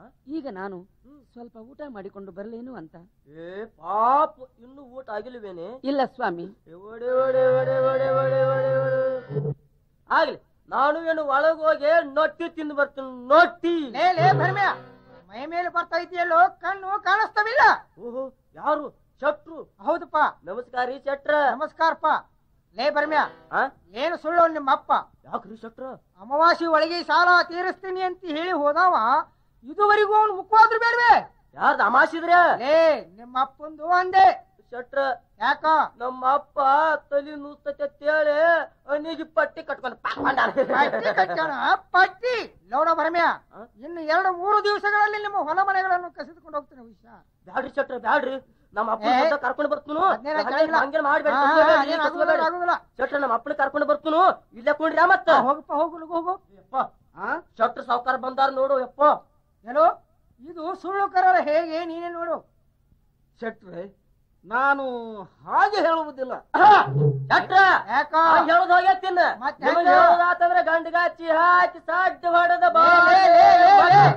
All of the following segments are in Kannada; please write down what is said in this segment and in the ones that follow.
ಈಗ ನಾನು ಸ್ವಲ್ಪ ಊಟ ಮಾಡಿಕೊಂಡು ಬರಲೇನು ಅಂತ ಏ ಪಾಪ ಇನ್ನು ಊಟ ಆಗಿಲ್ವೇನೆ ಇಲ್ಲ ಸ್ವಾಮಿ ಏ, ಒಡೆ, ಒಡೆ, ಒಡೆ, ಒಡೆ, ಒಡೆ, ಒಡೆ, ಒಡೆ. ಆಗ್ಲಿ ನಾನು ಏನು ಒಳಗ್ ಹೋಗಿ ನೊಟ್ಟಿ ತಿಂದು ಬರ್ತೀನಿ ನೊಟ್ಟಿ ಲೇ ಲೇ ಭರ್ಮ್ಯ ಮೈ ಮೇಲೆ ಬರ್ತಾ ಇದೆಯಲ್ಲೋ ಕಣ್ಣು ಕಾಣಿಸ್ತವಿಲ್ಲ ಓಹೋ ಯಾರು ಶಟ್ರು ಹೌದಪ್ಪ ನಮಸ್ಕಾರ ರೀ ಶಟ್ರ ನಮಸ್ಕಾರಪ್ಪ ಲೇ ಭರ್ಮ್ಯ ಆ? ಏನು ಸುಳ್ಳು ನಿಮ್ಮ ಅಪ್ಪ ಯಾಕ್ರಿ ಶಟ್ರ ಅಮಾವಾಸ್ಯೆ ಒಳಗೆ ಸಾಲ ತೀರಿಸ್ತೀನಿ ಅಂತ ಹೇಳಿ ಹೋದವ ಇದುವರೆಗೂ ಅವನು ಮುಖವಾದ್ರು ಬೇಡವೆ ಯಾರ್ದ ಅಮಾಸಿದ್ರೆ ಲೇ ನಿಮ್ಮ ಅಪ್ಪಂದು ಅಂದೆ ಶಟ್ರ ಯಾಕ ನಮ್ಮ ಅಪ್ಪ ತಲಿ ನೂಸ್ತೈತೆ ಹೇಳಿ ಅನಿಗೆ ಪಟ್ಟಿ ಕಟ್ಕೊಂಡು ಪಾಕೊಂಡಾನ. ಪಟ್ಟಿ ಕಟ್ಟೋಣ ಪಟ್ಟಿ ನೋಡ ಭರಮ್ಯ ಆ? ಇನ್ನು ಎರಡು ಮೂರು ದಿವಸಗಳಲ್ಲಿ ನಿಮ್ಮ ಹೊಲ ಮನೆಗಳನ್ನು ಕಸಿದುಕೊಂಡು ಹೋಗ್ತೀನಿ ವಿಷಯ ಬ್ಯಾಡ್ರಿ ಶಟ್ರ ಬ್ಯಾಡ್ರಿ ನಮ್ಮ ಅಪ್ಪ ಏ, ಕರ್ಕೊಂಡು ಬರ್ತೀನಿ ಅದ್ನೇನ ಚೆನ್ನಾಗಿಲ್ಲ. ಹಂಗೆ ಮಾಡ್ಬೇಡಿ ಆ, ಆ, ಕಸ್ಕೋಬೇಡ್ರಿ, ಅದೇನ್ ಆಗುದಿಲ್ಲ, ಕಸ್ಕೋಬೇಡ್ರಿ. ಆಗುದಿಲ್ಲ. ಶಟ್ರ ನಮ್ಮ ಅಪ್ಪನ ಕರ್ಕೊಂಡು ಬರ್ತೀನಿ ಇಲ್ಲೇ ಕುಂಡ್ರಿ ಮತ್ತ ಆ, ಹೋಗಪ್ಪ ಹೋಗು ಲಗು ಹೋಗು ಯಪ್ಪ ಶಟ್ರ ಸಾವುಕಾರ ಬಂದಾರ ನೋಡು ಯಪ್ಪ ಏನು ಇದು ಸುಳ್ಳು ಕರಾರ ಹೇಗೆ ನೀನೇ ನೋಡು ಶೆಟ್ರೆ ನಾನು ಹಾಗೆ ಹೇಳುವುದಿಲ್ಲ ಶಟ್ರ ಯಾಕ ಹೇಳೋದ್ ಹೋಗ್ಯಾತಿನ್ನ ಮತ್ತ್ ನಿಮಗ್ ಹೆಂಗ? ಹೇಳೋದಾತಂದ್ರೆ ಗಂಡಗಾಚಿ ಹಾಕಿ ಸಾಧ್ಯ ಹೊಡೆದ ಬಾ ಲೇ, ಲೇ, ಲೇ, ಲೇ,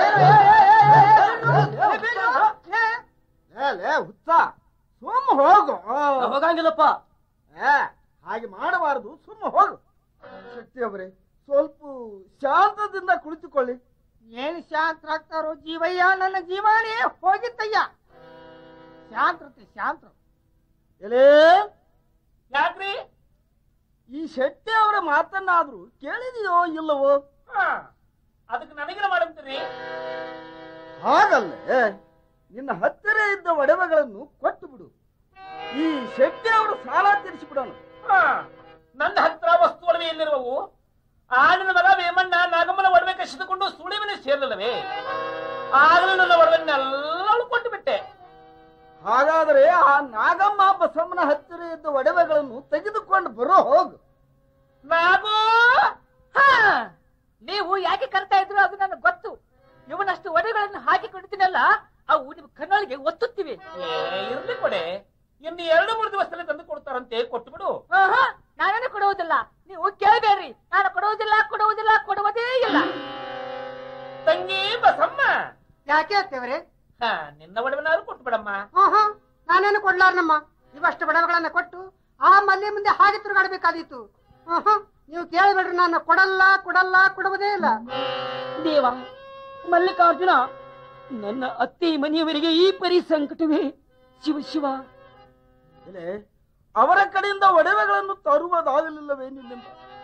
ಲೇ. ಏ, ಲೇ ಹುಚ್ಚ ಸುಮ್ಮ ಹೋಗು ನಾ ಹೋಗಂಗಿಲ್ಲಪ್ಪ ಏ, ಹಾಗೆ ಮಾಡಬಾರದು ಸುಮ್ಮ ಹೋಗು ಶಕ್ತಿ ಅವರೇ ಸ್ವಲ್ಪ ಶಾಂತದಿಂದ ಕುಳಿತುಕೊಳ್ಳಿ ಏನ್ ಶಾಂತರಾಗ್ತಾರೋ ಜೀವಯ್ಯ ನನ್ನ ಜೀವಾನೇ ಹೋಗಿತ್ತಯ್ಯ ಶಾಂತ್ರತೆ ಶಾಂತ್ರ ಎಲೇ ಯಾಕ್ರಿ ಈ ಶೆಟ್ಟಿ ಅವರ ಮಾತನ್ನಾದ್ರೂ ಕೇಳಿದೆಯೋ ಇಲ್ಲವೋ ಹಾ ಅದಕ್ಕೆ ನನಗೇನ ಮಾಡಂತೀರಿ ಹಾಗಲ್ಲೇ ನಿನ್ನ ಹತ್ತಿರ ಇದ್ದ ಒಡವೆಗಳನ್ನು ಕೊಟ್ಟು ಬಿಡು ಈ ಶೆಟ್ಟಿ ಅವರು ಸಾಲ ತೀರಿಸಿಬಿಡೋಣ ಹಾ ನನ್ನ ಹತ್ರ ವಸ್ತು ಒಡವೆ ಎಲ್ಲಿರುವವು ಆಡಿನ ಮಗ ವೇಮಣ್ಣ ನಾಗಮ್ಮನ ಒಡವೆ ಕಸಿದುಕೊಂಡು ಸುಳಿವಿನ ಸೇರಲಿಲ್ಲವೇ ಆಗಲೂ ನನ್ನ ಒಡವೆನ್ನೆಲ್ಲ ಕೊಟ್ಟು ಬಿಟ್ಟೆ ಹಾಗಾದರೆ ಆ ನಾಗಮ್ಮ ಬಸಮ್ಮನ ಹತ್ತಿರ ಇದ್ದ ಒಡವೆಗಳನ್ನು ತೆಗೆದುಕೊಂಡು ಬರೋ ಹೋಗು ನಾಗು ಹಾ ನೀವು ಯಾಕೆ ಕರ್ತಾ ಇದ್ರು ಅದು ನನಗೆ ಗೊತ್ತು ಇವನಷ್ಟು ಒಡೆಗಳನ್ನು ಹಾಕಿಕೊಂಡಿದ್ದೀನಲ್ಲ ಅವು ನಿಮ್ ಕಣ್ಣೊಳಗೆ ಒತ್ತುತ್ತಿವೆ ಏ, ಇರ್ಲಿ ಕೊಡೆ ಇನ್ನು ಎರಡು ಮೂರು ದಿವಸದಲ್ಲಿ ತಂದು ಕೊಡ್ತಾರಂತೆ ಕೊಟ್ಟು ಬಿಡು ಆಹಾ, ನಾನೇನು ಕೊಡುವುದಿಲ್ಲ ನೀವು ಕೇಳಬೇಡ್ರಿ ನಾನು ಕೊಡುವುದಿಲ್ಲ ಕೊಡುವುದಿಲ್ಲ ಕೊಡುವುದೇ ಇಲ್ಲ ತಂಗಿ ಬಸಮ್ಮ ಯಾಕೆ ಅತ್ತೇವ್ರೆ ಹಾ ನಿನ್ನ ಒಡವೆನಾದ್ರು ಕೊಟ್ಟು ಬಿಡಮ್ಮ ಹಾ ಹಾ ನಾನೇನು ಕೊಡ್ಲಾರ್ನಮ್ಮ ಇವಷ್ಟು ಬಡವಗಳನ್ನ ಕೊಟ್ಟು ಆ ಮಲ್ಲೆ ಮುಂದೆ ಹಾಗೆ ತಿರುಗಾಡಬೇಕಾದೀತು ಹಾ ಹಾ ನೀವು ಕೇಳಬೇಡ್ರಿ ನಾನು ಕೊಡಲ್ಲ ಕೊಡಲ್ಲ ಕೊಡುವುದೇ ಇಲ್ಲ ದೇವ ಮಲ್ಲಿಕಾರ್ಜುನ ನನ್ನ ಅತ್ತೆ ಮನೆಯವರಿಗೆ ಈ ಪರಿ ಸಂಕಟವೇ ಶಿವ ಶಿವ ಎಲೆ ಅವರ ಕಡೆಯಿಂದ ಒಡವೆಗಳನ್ನು ತರುವುದಾಗಲಿಲ್ಲವೇ ನಿನ್ನಿಂದ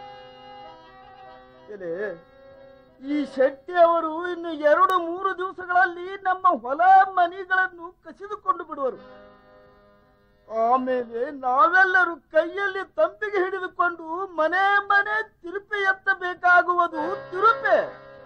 ಎಲೆ ಈ ಶೆಟ್ಟಿ ಅವರು ಇನ್ನು ಎರಡು ಮೂರು ದಿವಸಗಳಲ್ಲಿ ನಮ್ಮ ಹೊಲ ಮನೆಗಳನ್ನು ಕಸಿದುಕೊಂಡು ಬಿಡುವರು ಆಮೇಲೆ ನಾವೆಲ್ಲರೂ ಕೈಯಲ್ಲಿ ತಂಪಿಗೆ ಹಿಡಿದುಕೊಂಡು ಮನೆ ಮನೆ ತಿರುಪೆ ಎತ್ತಬೇಕಾಗುವುದು ತಿರುಪೆ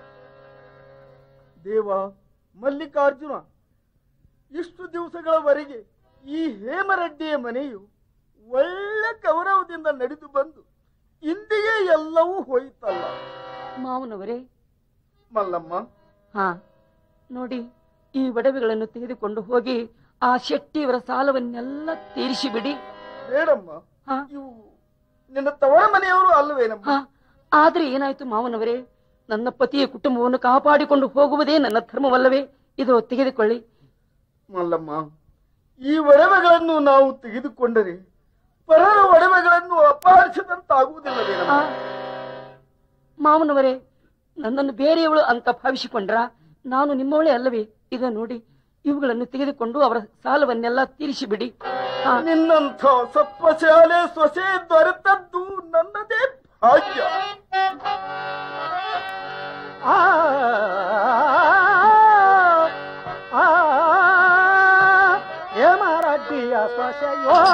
ದೇವ ಮಲ್ಲಿಕಾರ್ಜುನ ಇಷ್ಟು ದಿವಸಗಳವರೆಗೆ ಈ ಹೇಮರೆಡ್ಡಿಯ ಮನೆಯು ಒಳ್ಳೆ ಗೌರವದಿಂದ ನಡೆದು ಬಂದು ಇಂದಿಗೆ ಎಲ್ಲವೂ ಹೋಯಿತಲ್ಲ ಮಾವನವರೇ ಮಲ್ಲಮ್ಮ ಹಾ ನೋಡಿ ಈ ಒಡವೆಗಳನ್ನು ತೆಗೆದುಕೊಂಡು ಹೋಗಿ ಆ ಶೆಟ್ಟಿಯವರ ಸಾಲವನ್ನೆಲ್ಲ ತೀರಿಸಿ ಬಿಡಿ ಬೇಡಮ್ಮ ಹಾ ಇವು ನಿನ್ನ ತವರ ಮನೆಯವರು ಅಲ್ಲವೇನಮ್ಮ ಹಾ ಆದ್ರೆ ಏನಾಯ್ತು ಮಾವನವರೇ ನನ್ನ ಪತಿಯ ಕುಟುಂಬವನ್ನು ಕಾಪಾಡಿಕೊಂಡು ಹೋಗುವುದೇ ನನ್ನ ಧರ್ಮವಲ್ಲವೇ ಇದು ತೆಗೆದುಕೊಳ್ಳಿ ಮಲ್ಲಮ್ಮ ಈ ಒಡವೆಗಳನ್ನು ನಾವು ತೆಗೆದುಕೊಂಡರೆ ಪರರ ಒಡವೆಗಳನ್ನು ಅಪಹರಿಸಿದಂತಾಗುವುದಿಲ್ಲವೇನಮ್ಮ ಆ, ಮಾವನವರೇ ನನ್ನನ್ನು ಬೇರೆಯವಳು ಅಂತ ಭಾವಿಸಿಕೊಂಡ್ರ ನಾನು ನಿಮ್ಮವಳೇ ಅಲ್ಲವೇ ಈಗ ನೋಡಿ ಇವುಗಳನ್ನು ತೆಗೆದುಕೊಂಡು ಅವರ ಸಾಲವನ್ನೆಲ್ಲ ತೀರಿಸಿ ಬಿಡಿ ಹಾ ನಿನ್ನಂಥ ಸತ್ವಶಾಲೆ ಸೊಸೆ ದೊರೆತದ್ದು ನನ್ನದೇ ಭಾಗ್ಯ ಆ, ಆ, ಹೇಮರಡ್ಡಿಯ ಸೊಸೆಯೋ